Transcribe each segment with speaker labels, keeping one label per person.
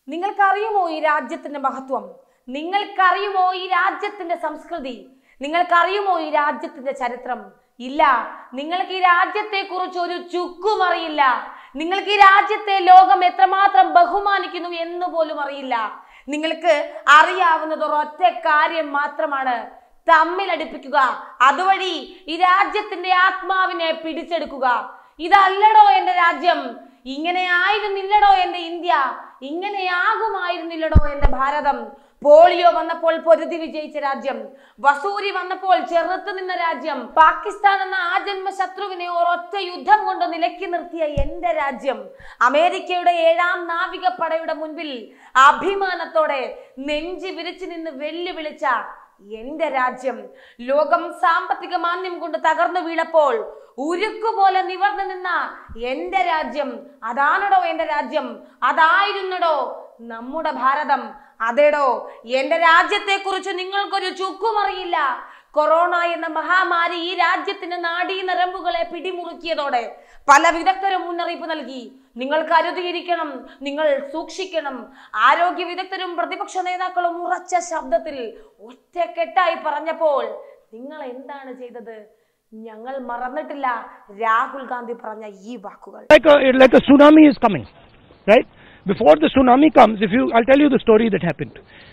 Speaker 1: നിങ്ങൾക്കറിയുമോ ഈ രാജ്യത്തിന്റെ മഹത്വം നിങ്ങൾക്കറിയുമോ ഈ രാജ്യത്തിന്റെ സംസ്കൃതി നിങ്ങൾക്കറിയുമോ ഈ രാജ്യത്തിന്റെ ചരിത്രം ഇല്ല നിങ്ങൾക്ക് ഈ രാജ്യത്തെ കുറിച്ച് ഒരു ചുക്കും അറിയില്ല നിങ്ങൾക്ക് ഈ രാജ്യത്തെ ലോകം എത്രമാത്രം ബഹുമാനിക്കുന്നു എന്ന് പോലും അറിയില്ല നിങ്ങൾക്ക് അറിയാവുന്നത് ഒരൊറ്റ കാര്യം മാത്രമാണ് തമ്മിലടിപ്പിക്കുക അതുവഴി ഈ രാജ്യത്തിന്റെ ആത്മാവിനെ പിടിച്ചെടുക്കുക ഇതല്ലടോ എന്റെ രാജ്യം ഇങ്ങനെ ആയിരുന്നില്ലടോ എന്റെ ഇന്ത്യ ഇങ്ങനെയാകുമായിരുന്നില്ലടോ എന്റെ ഭാരതം പോളിയോ വന്നപ്പോൾ പൊരുതി വിജയിച്ച രാജ്യം വസൂരി വന്നപ്പോൾ ചെറുത്തു നിന്ന രാജ്യം പാകിസ്ഥാൻ എന്ന ആജന്മ ശത്രുവിനെ ഒരൊറ്റ യുദ്ധം കൊണ്ട് നിലക്കി നിർത്തിയ എന്റെ രാജ്യം അമേരിക്കയുടെ ഏഴാം നാവികപ്പടയുടെ മുൻപിൽ അഭിമാനത്തോടെ നെഞ്ചി വിരിച്ചു നിന്ന് വെല്ലുവിളിച്ച എന്റെ രാജ്യം ലോകം സാമ്പത്തിക മാന്യം കൊണ്ട് തകർന്നു വീണപ്പോൾ ഉരുക്കുപോലെ നിവർന്നു നിന്ന എന്റെ രാജ്യം അതാണടോ എന്റെ രാജ്യം അതായിരുന്നടോ നമ്മുടെ ഭാരതം അതേടോ എന്റെ രാജ്യത്തെ കുറിച്ച് നിങ്ങൾക്കൊരു ചുക്കും അറിയില്ല കൊറോണ എന്ന മഹാമാരി ഈ രാജ്യത്തിന്റെ നാഡീ നരമ്പുകളെ പിടിമുറുക്കിയതോടെ പല വിദഗ്ധരും മുന്നറിയിപ്പ് നൽകി നിങ്ങൾ കരുതിയിരിക്കണം നിങ്ങൾ സൂക്ഷിക്കണം ആരോഗ്യ വിദഗ്ധരും പ്രതിപക്ഷ നേതാക്കളും ഉറച്ച ശബ്ദത്തിൽ ഒറ്റക്കെട്ടായി പറഞ്ഞപ്പോൾ നിങ്ങൾ എന്താണ് ചെയ്തത് ഞങ്ങൾ മറന്നിട്ടില്ല രാഹുൽ ഗാന്ധി പറഞ്ഞ ഈ വാക്കുകൾ
Speaker 2: like a like a tsunami is coming, right? Before the tsunami comes, if you, I'll tell you the story that happened.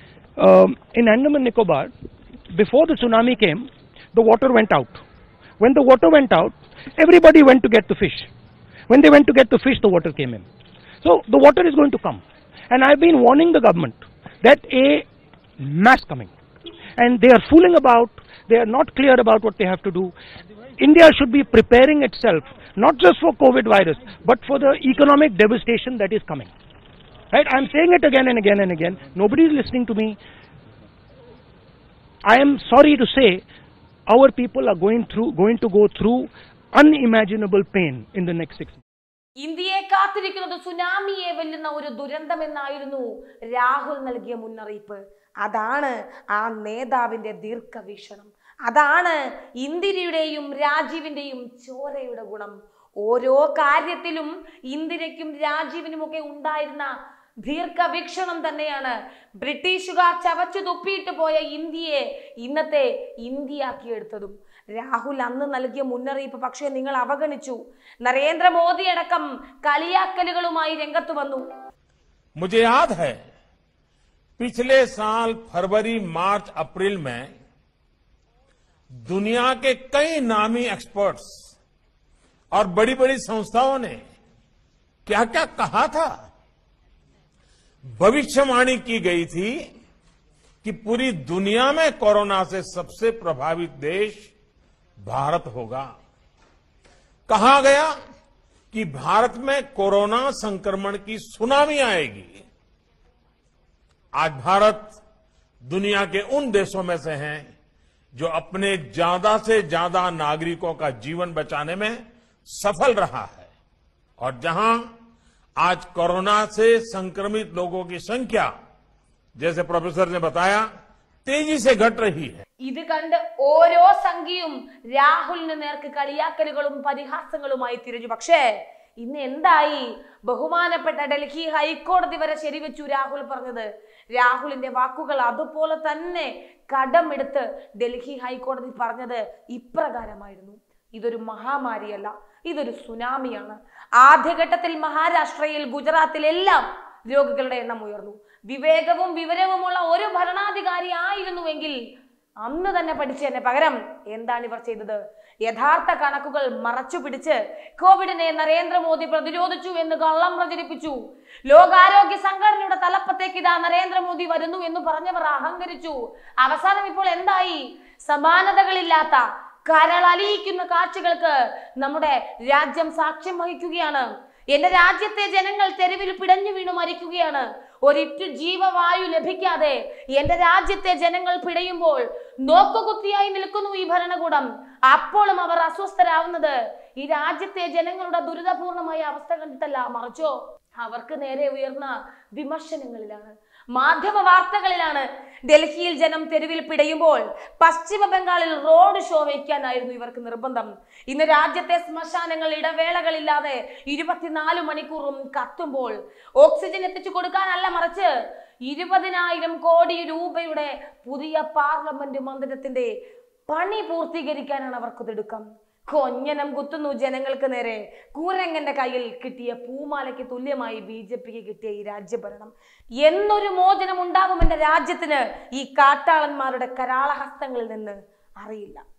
Speaker 2: Um, in Andaman Nicobar, before the tsunami came, the water went out. When the water went out, everybody went to get the fish. When they went to get the fish, the water came in. So the water is going to come, and I've been warning the government that a mass coming, and they are fooling about. They are not clear about what they have to do. India should be preparing itself not just for COVID virus, but for the economic devastation that is coming. Right? I'm saying it again and again and again. Nobody is listening to me. I am sorry to say, our people are going through, going to go through unimaginable pain in the next six months.
Speaker 1: ഇന്ത്യയെ കാത്തിരിക്കുന്നത് സുനാമിയെ വെല്ലുന്ന ഒരു ദുരന്തമെന്നായിരുന്നു രാഹുൽ നൽകിയ മുന്നറിയിപ്പ് അതാണ് ആ നേതാവിന്റെ ദീർഘവീക്ഷണം അതാണ് ഇന്ദിരയുടെയും രാജീവിന്റെയും ചോരയുടെ ഗുണം ഓരോ കാര്യത്തിലും ഇന്ദിരയ്ക്കും രാജീവിനുമൊക്കെ ഉണ്ടായിരുന്ന ദീർഘവീക്ഷണം തന്നെയാണ് ബ്രിട്ടീഷുകാർ ചവച്ചു തുപ്പിയിട്ട് പോയ ഇന്ത്യയെ ഇന്നത്തെ ഇന്ത്യയാക്കിയെടുത്തതും രാഹുൽ അന്ന് നൽകിയ മുന്നറിയിപ്പ് പക്ഷേ നിങ്ങൾ അവഗണിച്ചു നരേന്ദ്രമോദി അടക്കം കളിയാക്കലുകളുമായി രംഗത്ത് വന്നു
Speaker 3: मुझे याद है पिछले साल फरवरी मार्च अप्रैल में दुनिया के कई नामी एक्सपर्ट्स और बड़ी बड़ी संस्थाओं ने क्या क्या कहा था भविष्यवाणी की गई थी कि पूरी दुनिया में कोरोना से सबसे प्रभावित देश भारत होगा कहा गया कि भारत में कोरोना संक्रमण की सुनामी आएगी आज भारत दुनिया के उन देशों में से हैं जो अपने ज्यादा से ज्यादा नागरिकों का जीवन बचाने में सफल रहा है और जहां आज कोरोना से संक्रमित लोगों की संख्या जैसे प्रोफेसर ने बताया तेजी से घट रही है
Speaker 1: ഇത് കണ്ട് ഓരോ സംഖ്യയും രാഹുലിന് നേർക്ക് കളിയാക്കലുകളും പരിഹാസങ്ങളുമായി തിരിഞ്ഞു പക്ഷേ ഇന്ന് എന്തായി ബഹുമാനപ്പെട്ട ഡൽഹി ഹൈക്കോടതി വരെ ശരിവെച്ചു രാഹുൽ പറഞ്ഞത് രാഹുലിന്റെ വാക്കുകൾ അതുപോലെ തന്നെ കടമെടുത്ത് ഡൽഹി ഹൈക്കോടതി പറഞ്ഞത് ഇപ്രകാരമായിരുന്നു ഇതൊരു മഹാമാരിയല്ല ഇതൊരു സുനാമിയാണ് ആദ്യഘട്ടത്തിൽ മഹാരാഷ്ട്രയിൽ ഗുജറാത്തിലെല്ലാം രോഗികളുടെ എണ്ണം ഉയർന്നു വിവേകവും വിവരവുമുള്ള ഒരു ഭരണാധികാരി ആയിരുന്നുവെങ്കിൽ അന്ന് തന്നെ പഠിച്ചതിന് പകരം എന്താണ് ഇവർ ചെയ്തത് യഥാർത്ഥ കണക്കുകൾ മറച്ചു പിടിച്ച് കോവിഡിനെ നരേന്ദ്രമോദി പ്രതിരോധിച്ചു എന്ന് കള്ളം പ്രചരിപ്പിച്ചു ലോകാരോഗ്യ സംഘടനയുടെ തലപ്പത്തേക്ക് ഇതാ നരേന്ദ്രമോദി വരുന്നു എന്ന് പറഞ്ഞവർ അഹങ്കരിച്ചു അവസാനം ഇപ്പോൾ എന്തായി സമാനതകളില്ലാത്ത കരളലിയിക്കുന്ന കാഴ്ചകൾക്ക് നമ്മുടെ രാജ്യം സാക്ഷ്യം വഹിക്കുകയാണ് എന്റെ രാജ്യത്തെ ജനങ്ങൾ തെരുവിൽ പിടഞ്ഞു വീണു മരിക്കുകയാണ് ഒരിറ്റു ജീവവായു ലഭിക്കാതെ എന്റെ രാജ്യത്തെ ജനങ്ങൾ പിടയുമ്പോൾ നോക്കുകുത്തിയായി നിൽക്കുന്നു ഈ ഭരണകൂടം അപ്പോഴും അവർ അസ്വസ്ഥരാവുന്നത് ഈ രാജ്യത്തെ ജനങ്ങളുടെ ദുരിതപൂർണമായ അവസ്ഥ കണ്ടിട്ടല്ല മറിച്ചോ അവർക്ക് നേരെ ഉയർന്ന വിമർശനങ്ങളിലാണ് മാധ്യമ വാർത്തകളിലാണ് ഡൽഹിയിൽ ജനം തെരുവിൽ പിടയുമ്പോൾ പശ്ചിമ ബംഗാളിൽ റോഡ് ഷോ വയ്ക്കാനായിരുന്നു ഇവർക്ക് നിർബന്ധം ഇന്ന് രാജ്യത്തെ ശ്മശാനങ്ങൾ ഇടവേളകളില്ലാതെ ഇരുപത്തിനാല് മണിക്കൂറും കത്തുമ്പോൾ ഓക്സിജൻ എത്തിച്ചു കൊടുക്കാനല്ല മറിച്ച് ഇരുപതിനായിരം കോടി രൂപയുടെ പുതിയ പാർലമെന്റ് മന്ദിരത്തിന്റെ പണി പൂർത്തീകരിക്കാനാണ് അവർക്ക് തിടുക്കം കൊഞ്ഞനം കുത്തുന്നു ജനങ്ങൾക്ക് നേരെ കൂരങ്ങന്റെ കയ്യിൽ കിട്ടിയ പൂമാലയ്ക്ക് തുല്യമായി ബി ജെ പിക്ക് കിട്ടിയ ഈ രാജ്യഭരണം എന്നൊരു മോചനം ഉണ്ടാകും എന്റെ രാജ്യത്തിന് ഈ കാട്ടാളന്മാരുടെ കരാളഹസ്തങ്ങളിൽ നിന്ന് അറിയില്ല